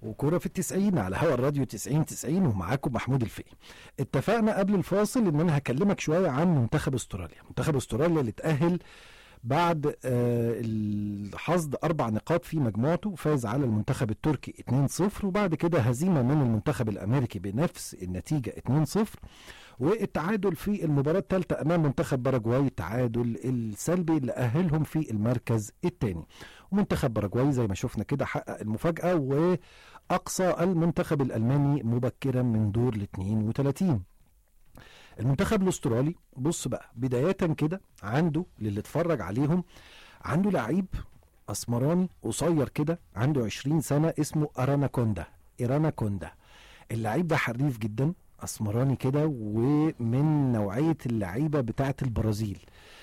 وكرة في التسعين على هوا الراديو تسعين تسعين ومعاكم محمود الفقي اتفقنا قبل الفاصل ان انا هكلمك شوية عن منتخب استراليا منتخب استراليا اللي اتأهل بعد آه، الحصد اربع نقاط في مجموعته فاز على المنتخب التركي 2-0 وبعد كده هزيمة من المنتخب الامريكي بنفس النتيجة 2-0 والتعادل في المباراة الثالثة أمام منتخب باراجواي التعادل السلبي اللي أهلهم في المركز الثاني ومنتخب باراجواي زي ما شفنا كده حقق المفاجأة وأقصى المنتخب الألماني مبكرا من دور ال 32 المنتخب الاسترالي بص بقى بداية كده عنده للي اتفرج عليهم عنده لعيب اسمراني قصير كده عنده 20 سنة اسمه ارانا كوندا ايرانا كوندا اللعيب ده حريف جدا اسمراني كده ومن نوعية اللعيبة بتاعة البرازيل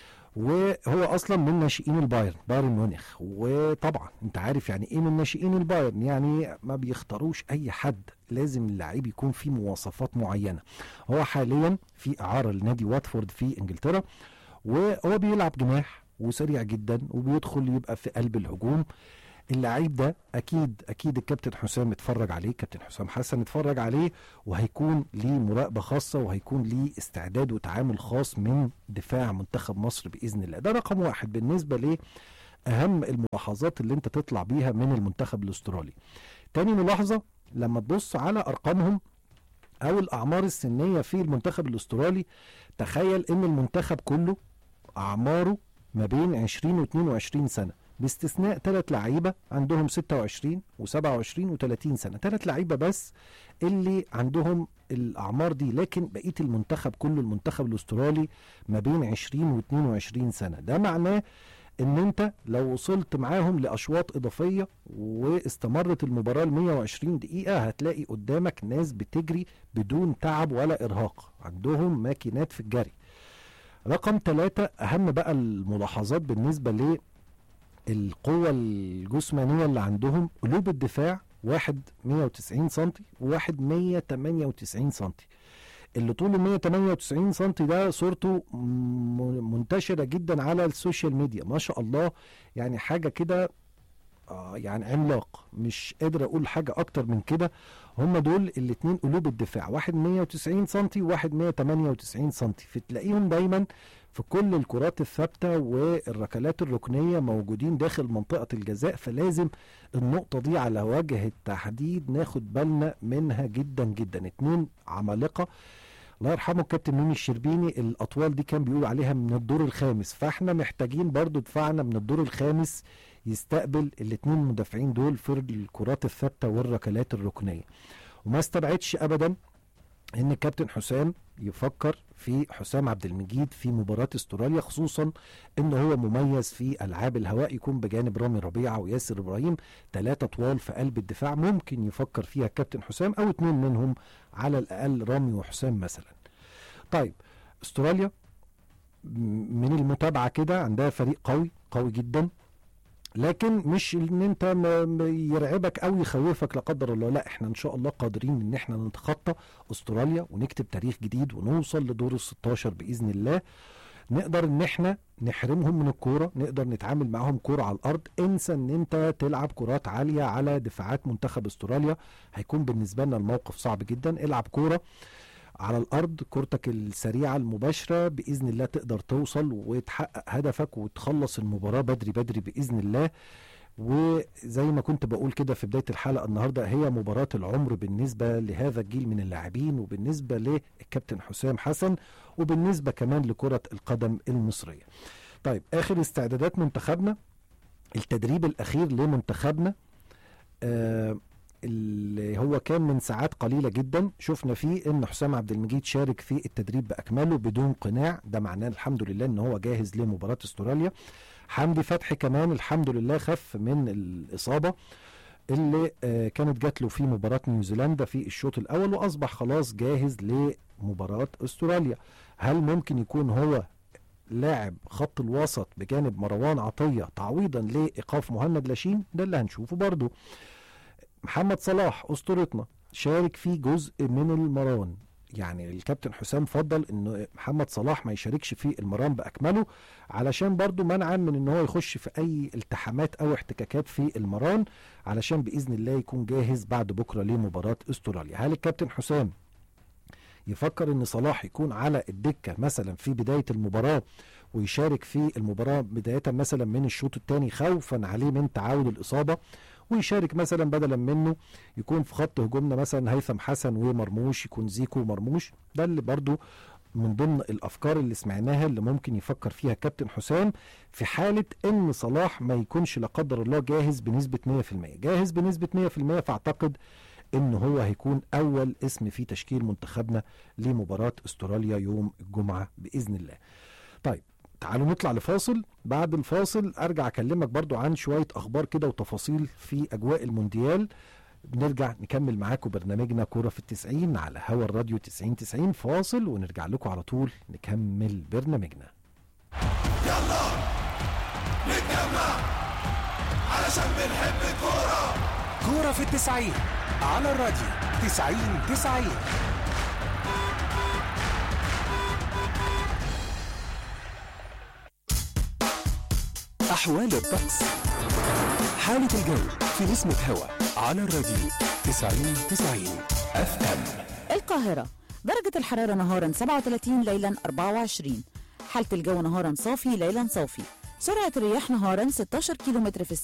وهو اصلا من ناشئين البايرن بايرن ميونخ وطبعا انت عارف يعني ايه من ناشئين البايرن يعني ما بيختاروش اي حد لازم اللعيب يكون فيه مواصفات معينه هو حاليا في اعاره لنادي واتفورد في انجلترا وهو بيلعب جناح وسريع جدا وبيدخل يبقى في قلب الهجوم اللعيب ده اكيد اكيد الكابتن حسام اتفرج عليه كابتن حسام حسن اتفرج عليه وهيكون ليه مراقبه خاصه وهيكون ليه استعداد وتعامل خاص من دفاع منتخب مصر باذن الله ده رقم واحد بالنسبه ليه اهم الملاحظات اللي انت تطلع بيها من المنتخب الاسترالي تاني ملاحظه لما تبص على ارقامهم او الاعمار السنيه في المنتخب الاسترالي تخيل ان المنتخب كله اعماره ما بين 20 و 22 سنه باستثناء ثلاث لعيبه عندهم 26 و27 و30 سنه ثلاث لعيبه بس اللي عندهم الاعمار دي لكن بقيه المنتخب كله المنتخب الاسترالي ما بين 20 و22 سنه ده معناه ان انت لو وصلت معاهم لاشواط اضافيه واستمرت المباراه ل 120 دقيقه هتلاقي قدامك ناس بتجري بدون تعب ولا ارهاق عندهم ماكينات في الجري رقم ثلاثة أهم بقى الملاحظات بالنسبة للقوة الجسمانية اللي عندهم قلوب الدفاع واحد 190 سنتي وواحد 198 سنتي اللي طوله 198 سنتي ده صورته م- منتشرة جدا على السوشيال ميديا ما شاء الله يعني حاجة كده آه يعني عملاق مش قادر اقول حاجة اكتر من كده هم دول الاتنين قلوب الدفاع واحد 190 سنتي وواحد 198 سنتي فتلاقيهم دايما في كل الكرات الثابتة والركلات الركنية موجودين داخل منطقة الجزاء فلازم النقطة دي على وجه التحديد ناخد بالنا منها جدا جدا اتنين عمالقة الله يرحمه الكابتن ميمي الشربيني الاطوال دي كان بيقول عليها من الدور الخامس فاحنا محتاجين برضو دفاعنا من الدور الخامس يستقبل الاتنين مدافعين دول في الكرات الثابته والركلات الركنيه وما استبعدش ابدا ان الكابتن حسام يفكر في حسام عبد المجيد في مباراة استراليا خصوصا ان هو مميز في العاب الهواء يكون بجانب رامي ربيعة وياسر ابراهيم ثلاثة طوال في قلب الدفاع ممكن يفكر فيها الكابتن حسام او اتنين منهم على الاقل رامي وحسام مثلا طيب استراليا م- من المتابعة كده عندها فريق قوي قوي جدا لكن مش ان انت م- م- يرعبك او يخوفك لا قدر الله لا احنا ان شاء الله قادرين ان احنا نتخطى استراليا ونكتب تاريخ جديد ونوصل لدور ال 16 باذن الله نقدر ان احنا نحرمهم من الكوره نقدر نتعامل معاهم كوره على الارض انسى ان انت تلعب كرات عاليه على دفاعات منتخب استراليا هيكون بالنسبه لنا الموقف صعب جدا العب كوره على الارض كورتك السريعه المباشره باذن الله تقدر توصل وتحقق هدفك وتخلص المباراه بدري بدري باذن الله وزي ما كنت بقول كده في بدايه الحلقه النهارده هي مباراه العمر بالنسبه لهذا الجيل من اللاعبين وبالنسبه للكابتن حسام حسن وبالنسبه كمان لكره القدم المصريه. طيب اخر استعدادات منتخبنا التدريب الاخير لمنتخبنا آه اللي هو كان من ساعات قليلة جدا شفنا فيه ان حسام عبد المجيد شارك في التدريب بأكمله بدون قناع ده معناه الحمد لله ان هو جاهز لمباراة استراليا حمدي فتحي كمان الحمد لله خف من الإصابة اللي آه كانت جات له في مباراة نيوزيلندا في الشوط الأول وأصبح خلاص جاهز لمباراة استراليا هل ممكن يكون هو لاعب خط الوسط بجانب مروان عطية تعويضا لإيقاف مهند لاشين ده اللي هنشوفه برضه محمد صلاح اسطورتنا شارك في جزء من المران يعني الكابتن حسام فضل انه محمد صلاح ما يشاركش في المران باكمله علشان برضو منعا من ان هو يخش في اي التحامات او احتكاكات في المران علشان باذن الله يكون جاهز بعد بكره لمباراه استراليا هل الكابتن حسام يفكر ان صلاح يكون على الدكه مثلا في بدايه المباراه ويشارك في المباراه بدايه مثلا من الشوط الثاني خوفا عليه من تعاود الاصابه ويشارك مثلا بدلا منه يكون في خط هجومنا مثلا هيثم حسن ومرموش يكون زيكو ومرموش ده اللي برضو من ضمن الافكار اللي سمعناها اللي ممكن يفكر فيها كابتن حسام في حاله ان صلاح ما يكونش لا قدر الله جاهز بنسبه 100% جاهز بنسبه 100% فاعتقد ان هو هيكون اول اسم في تشكيل منتخبنا لمباراه استراليا يوم الجمعه باذن الله طيب تعالوا نطلع لفاصل بعد الفاصل ارجع اكلمك برضو عن شويه اخبار كده وتفاصيل في اجواء المونديال بنرجع نكمل معاكم برنامجنا كوره في التسعين على هوا الراديو 90 90 فاصل ونرجع لكم على طول نكمل برنامجنا يلا نتجمع علشان بنحب الكورة كورة في التسعين على الراديو تسعين تسعين أحوال الطقس حالة الجو في نسمة هوا على الراديو تسعين تسعين اف ام القاهرة درجة الحرارة نهارا 37 ليلا 24 حالة الجو نهارا صافي ليلا صافي سرعة الرياح نهارا 16 كيلومتر في الساعة